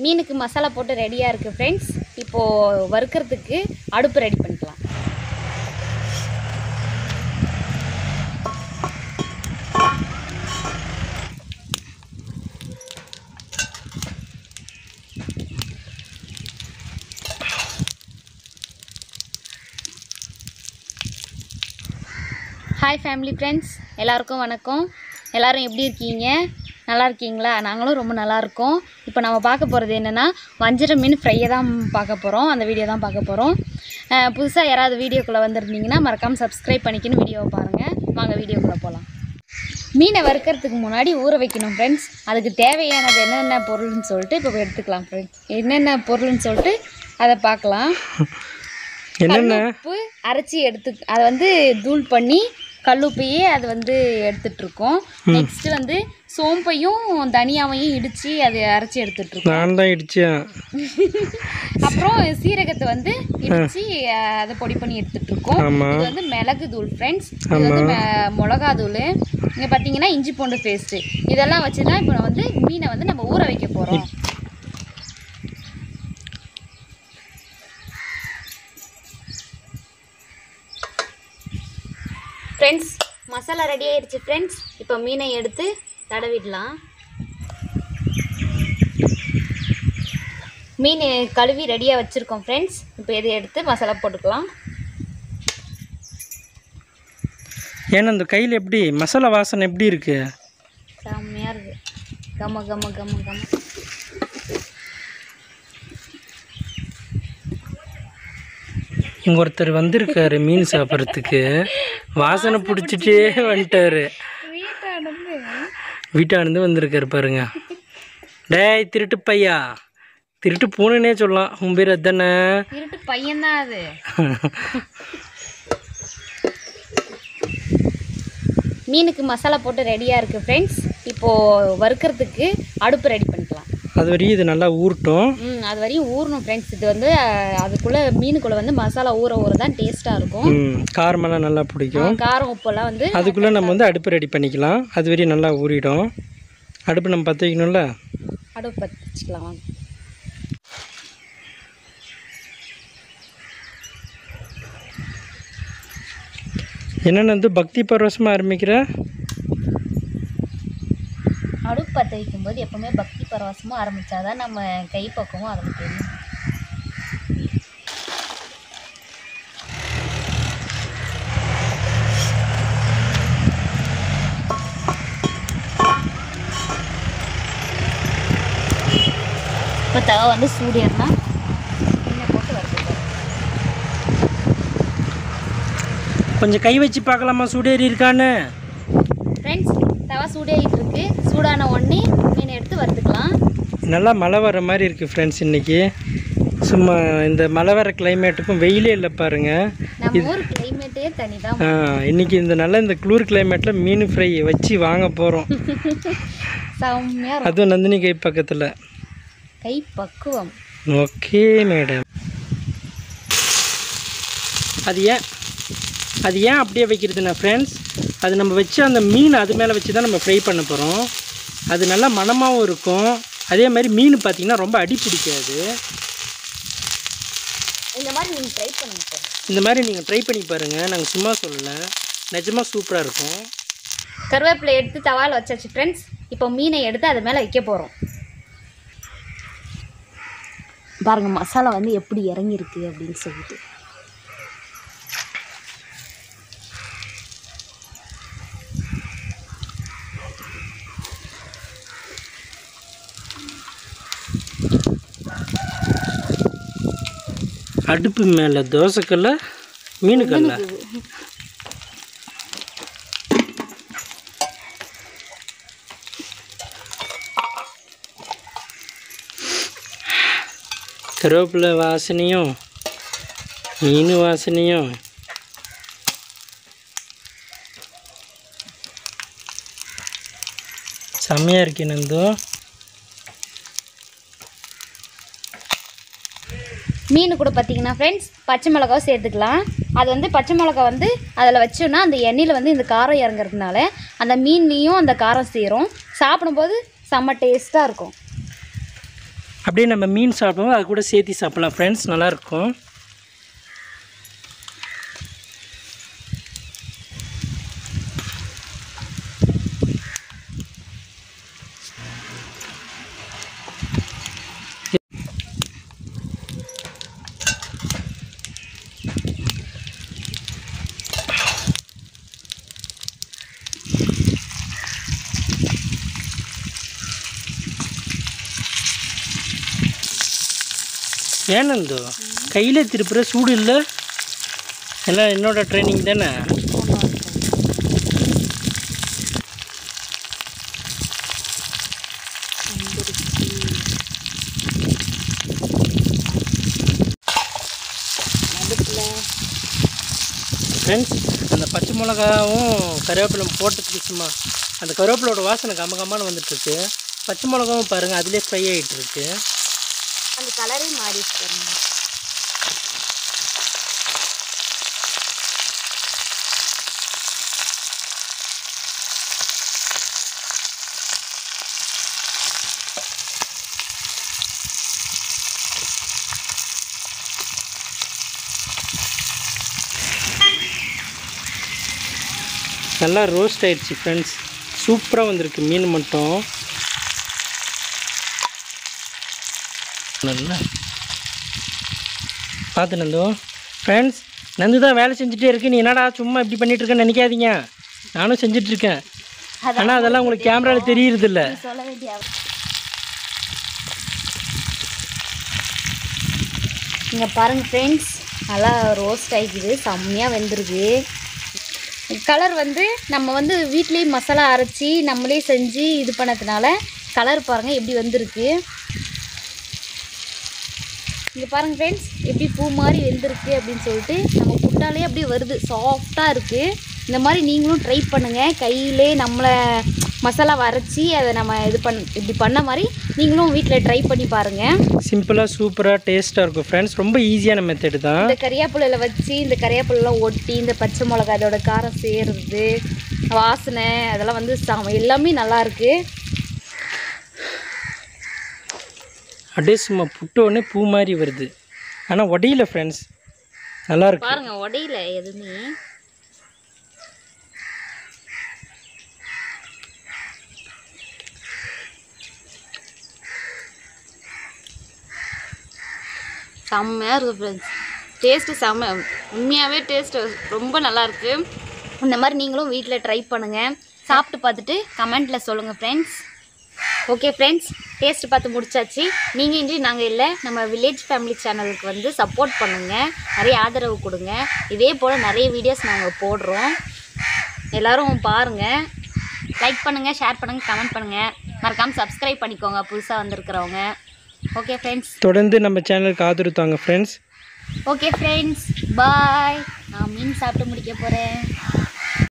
மீனுக்கு மசாலா போட்டு ரெடியாக இருக்குது ஃப்ரெண்ட்ஸ் இப்போது வறுக்கிறதுக்கு அடுப்பு ரெடி பண்ணிக்கலாம் ஹாய் ஃபேமிலி ஃப்ரெண்ட்ஸ் எல்லாருக்கும் வணக்கம் எல்லாரும் எப்படி இருக்கீங்க நல்லா இருக்கீங்களா நாங்களும் ரொம்ப நல்லா இருக்கோம் இப்போ நம்ம பார்க்க போகிறது என்னென்னா வஞ்சர மீன் ஃப்ரையை தான் பார்க்க போகிறோம் அந்த வீடியோ தான் பார்க்க போகிறோம் புதுசாக யாராவது வீடியோக்குள்ளே வந்திருந்தீங்கன்னா மறக்காமல் சப்ஸ்கிரைப் பண்ணிக்கின்னு வீடியோவை பாருங்கள் வாங்க வீடியோக்குள்ளே போகலாம் மீனை வறுக்கிறதுக்கு முன்னாடி ஊற வைக்கணும் ஃப்ரெண்ட்ஸ் அதுக்கு தேவையானது என்னென்ன பொருள்னு சொல்லிட்டு இப்போ எடுத்துக்கலாம் ஃப்ரெண்ட்ஸ் என்னென்ன பொருள்னு சொல்லிட்டு அதை பார்க்கலாம் என்னென்ன உப்பு அரைச்சி எடுத்து அதை வந்து தூள் பண்ணி கல்லுப்பையே அது வந்து எடுத்துட்டு இருக்கோம் நெக்ஸ்ட் வந்து சோம்பையும் தனியாவையும் இடிச்சு அதை அரைச்சி எடுத்துட்டு இருக்கோம் நான் தான் இடிச்சேன் அப்புறம் சீரகத்தை வந்து இடிச்சு அஹ், அதை பொடி பண்ணி எடுத்துட்டு இருக்கோம் ஆமா. இது வந்து மிளகு தூள் ஃப்ரெண்ட்ஸ் இது வந்து ம- மிளகா தூள் இங்கே பார்த்தீங்கன்னா இஞ்சி பூண்டு பேஸ்ட்டு இதெல்லாம் வச்சு தான் இப்போ வந்து மீனை வந்து நம்ம ஊற வைக்க போகிறோம் ஃப்ரெண்ட்ஸ் மசாலா ரெடி ஆயிடுச்சு ஃப்ரெண்ட்ஸ் இப்போ மீனை எடுத்து தடவிடலாம் மீன் கழுவி ரெடியாக வச்சுருக்கோம் ஃப்ரெண்ட்ஸ் இப்போ இதை எடுத்து மசாலா போட்டுக்கலாம் ஏன்னா இந்த கையில் எப்படி மசாலா வாசனை எப்படி இருக்கு செம்மையாக இருக்குது கம கம கம கம இங்கே ஒருத்தர் வந்திருக்காரு மீன் சாப்பிட்றதுக்கு வாசனை பிடிச்சிட்டே வந்துட்டாரு வீட்டானந்து வந்திருக்காரு பாருங்க டேய் திருட்டு பையா திருட்டு பூனைனே சொல்லலாம் உன் பேர் அதானே திருட்டு பையன்தான் அது மீனுக்கு மசாலா போட்டு ரெடியாக இருக்குது ஃப்ரெண்ட்ஸ் இப்போது வறுக்கிறதுக்கு அடுப்பு ரெடி பண்ணிக்கலாம் அது வரையும் இது நல்லா ஊறட்டும் ம் அது வரையும் ஊறணும் ஃப்ரெண்ட்ஸ் இது வந்து அஹ், அதுக்குள்ளே மீனுக்குள்ளே வந்து மசாலா ஊற ஊற தான் டேஸ்ட்டாக இருக்கும் ம் காரமெல்லாம் நல்லா பிடிக்கும் காரம் உப்பெல்லாம் வந்து அதுக்குள்ளே நம்ம வந்து அடுப்பு ரெடி பண்ணிக்கலாம் அது வரையும் நல்லா ஊறிடும் அடுப்பு நம்ம பற்ற வைக்கணும்ல அடுப்பு பற்ற வச்சுக்கலாம் வாங்க என்னென்ன வந்து பக்தி பரவசமாக ஆரம்பிக்கிற அடுப்பு பற்ற வைக்கும்போது எப்பவுமே பக்தி பரவசமும் ஆரம்பிச்சாதான் நம்ம கை பக்கமும் அதில் தெரியும் இப்போ தவா வந்து சூடியர்னா எண்ணெய் போட்டு வறுத்துக்கலாம் கொஞ்சம் கை வச்சு பார்க்கலாமா சூடேறி இருக்கான்னு ஃப்ரெண்ட்ஸ் தவா சூடாகிட்டு இருக்கு சூடான உடனே மீனை எடுத்து வறுத்துக்கலாம் நல்லா மழை வர மாதிரி இருக்குது ஃப்ரெண்ட்ஸ் இன்றைக்கி சும்மா இந்த மழை வர கிளைமேட்டுக்கும் வெயிலே இல்லை பாருங்க நம்ம ஊர் கிளைமேட்டே தனி தான் ஆ, இன்னைக்கு இந்த நல்ல இந்த குளிர் கிளைமேட்டில் மீன் ஃப்ரை வச்சு வாங்க போகிறோம் செம்மையாக இருக்கும் அதுவும் நந்தினி கை பக்கத்தில் கை பக்குவம் ஓகே மேடம் அது ஏன் அது ஏன் அப்படியே வைக்கிறதுனா ஃப்ரெண்ட்ஸ் அது நம்ம வச்சு அந்த மீன் அது மேலே வச்சு தான் நம்ம ஃப்ரை பண்ண போகிறோம் அது நல்லா மணமாகவும் இருக்கும் அதே மாதிரி மீன் பார்த்திங்கன்னா ரொம்ப அடி பிடிக்காது இந்த மாதிரி நீங்கள் ட்ரை பண்ணுங்க சார் இந்த மாதிரி நீங்கள் ட்ரை பண்ணி பாருங்கள் நாங்கள் சும்மா சொல்லலை நிஜமாக சூப்பராக இருக்கும் கருவேப்பிலை எடுத்து தவால் வச்சாச்சு ஃப்ரெண்ட்ஸ் இப்போ மீனை எடுத்து அது மேலே வைக்க போகிறோம் பாருங்க மசாலா வந்து எப்படி இறங்கியிருக்கு அப்படின்னு சொல்லிட்டு அடுப்பு மேலே தோசைக்கல்ல மீனுக்கல்ல கருவேப்பிலை வாசனையும் மீன் வாசனையும் செம்மையாக இருக்கு நந்து மீன் கூட பார்த்தீங்கன்னா ஃப்ரெண்ட்ஸ் பச்சை மிளகாவும் சேர்த்துக்கலாம் அது வந்து பச்சை மிளகா வந்து அதில் வச்சோன்னா அந்த எண்ணெயில் வந்து இந்த காரம் இறங்குறதுனால அந்த மீன்லேயும் அந்த காரம் சேரும் சாப்பிடும்போது செம்ம டேஸ்ட்டாக இருக்கும் அப்படியே நம்ம மீன் சாப்பிடுவோம் அது கூட சேர்த்து சாப்பிடலாம் ஃப்ரெண்ட்ஸ் நல்லாயிருக்கும் ஏனந்தோ கையிலே திருப்புற சூடு இல்லை எல்லாம் என்னோட ட்ரைனிங் தானே ஃப்ரெண்ட்ஸ் அந்த பச்சை மிளகாவும் கருவேப்பிலை போட்டதுக்கு சும்மா அந்த கருவேப்பிலோட வாசனை கம்ம கம்மான்னு வந்துட்டுருக்கு பச்சை மிளகாவும் பாருங்கள் அதிலே ஃப்ரை ஆகிட்டு இருக்கு அந்த கலரே மாறிடுச்சு பாருங்க நல்லா ரோஸ்ட் ஆயிடுச்சு ஃப்ரெண்ட்ஸ் சூப்பராக வந்திருக்கு மீன் மட்டும் நல்லா பார்த்து நந்து ஃப்ரெண்ட்ஸ் நந்து தான் வேலை செஞ்சுட்டே இருக்கு நீ என்னடா சும்மா இப்படி பண்ணிட்டு இருக்கேன்னு நினைக்காதீங்க நானும் செஞ்சுட்டு இருக்கேன் ஆனால் அதெல்லாம் உங்களுக்கு கேமராவில் தெரியறதில்ல சொல்ல வேண்டிய அவ- இங்க பாருங்க ஃப்ரெண்ட்ஸ் நல்லா ரோஸ்ட் ஆகிக்குது செம்மையாக வெந்திருக்கு கலர் வந்து நம்ம வந்து வீட்லேயே மசாலா அரைச்சி நம்மளே செஞ்சு இது பண்ணதுனால கலர் பாருங்கள் எப்படி வந்திருக்கு இங்கே பாருங்கள் ஃப்ரெண்ட்ஸ் எப்படி பூ மாதிரி வெந்திருக்கு அப்படின்னு சொல்லிட்டு நம்ம புட்டாலே அப்படியே வருது சாஃப்டாக இருக்குது இந்த மாதிரி நீங்களும் ட்ரை பண்ணுங்கள் கையிலே நம்மளை மசாலா அரைச்சி அதை நம்ம இது பண் இப்படி பண்ண மாதிரி நீங்களும் வீட்டில் ட்ரை பண்ணி பாருங்கள் சிம்பிளாக சூப்பராக டேஸ்ட்டாக இருக்கும் ஃப்ரெண்ட்ஸ் ரொம்ப ஈஸியான மெத்தடு தான் இந்த கறியாப்புலையில் வச்சு இந்த கறியாப்புலாம் ஒட்டி இந்த பச்சை மிளகா அதோட காரம் சேருது வாசனை அதெல்லாம் வந்து சம எல்லாமே நல்லா இருக்கு அப்படியே சும்மா புட்ட உடனே பூ மாதிரி வருது ஆனால் உடையில ஃப்ரெண்ட்ஸ் நல்லா இருக்கு பாருங்க உடையில எதுவுமே செம்மையாக இருக்குது ஃப்ரெண்ட்ஸ் டேஸ்ட்டு செம்ம உண்மையாகவே டேஸ்ட்டு ரொம்ப நல்லா இருக்கு இந்த மாதிரி நீங்களும் வீட்டில் ட்ரை பண்ணுங்கள் சாப்பிட்டு பார்த்துட்டு கமெண்ட்டில் சொல்லுங்கள் ஃப்ரெண்ட்ஸ் ஓகே ஃப்ரெண்ட்ஸ் டேஸ்ட் பார்த்து முடிச்சாச்சு நீங்கள் இன்றி நாங்கள் இல்லை நம்ம வில்லேஜ் ஃபேமிலி சேனலுக்கு வந்து சப்போர்ட் பண்ணுங்கள் நிறைய ஆதரவு கொடுங்க இதே போல் நிறைய வீடியோஸ் நாங்கள் போடுறோம் எல்லோரும் பாருங்கள் லைக் பண்ணுங்கள் ஷேர் பண்ணுங்கள் கமெண்ட் பண்ணுங்கள் மறக்காமல் சப்ஸ்கிரைப் பண்ணிக்கோங்க புதுசாக வந்திருக்கிறவங்க ஓகே ஃப்ரெண்ட்ஸ் தொடர்ந்து நம்ம சேனலுக்கு ஆதரவு தாங்க ஃப்ரெண்ட்ஸ் ஓகே ஃப்ரெண்ட்ஸ் பாய் நான் மீன் சாப்பிட்டு முடிக்க போகிறேன்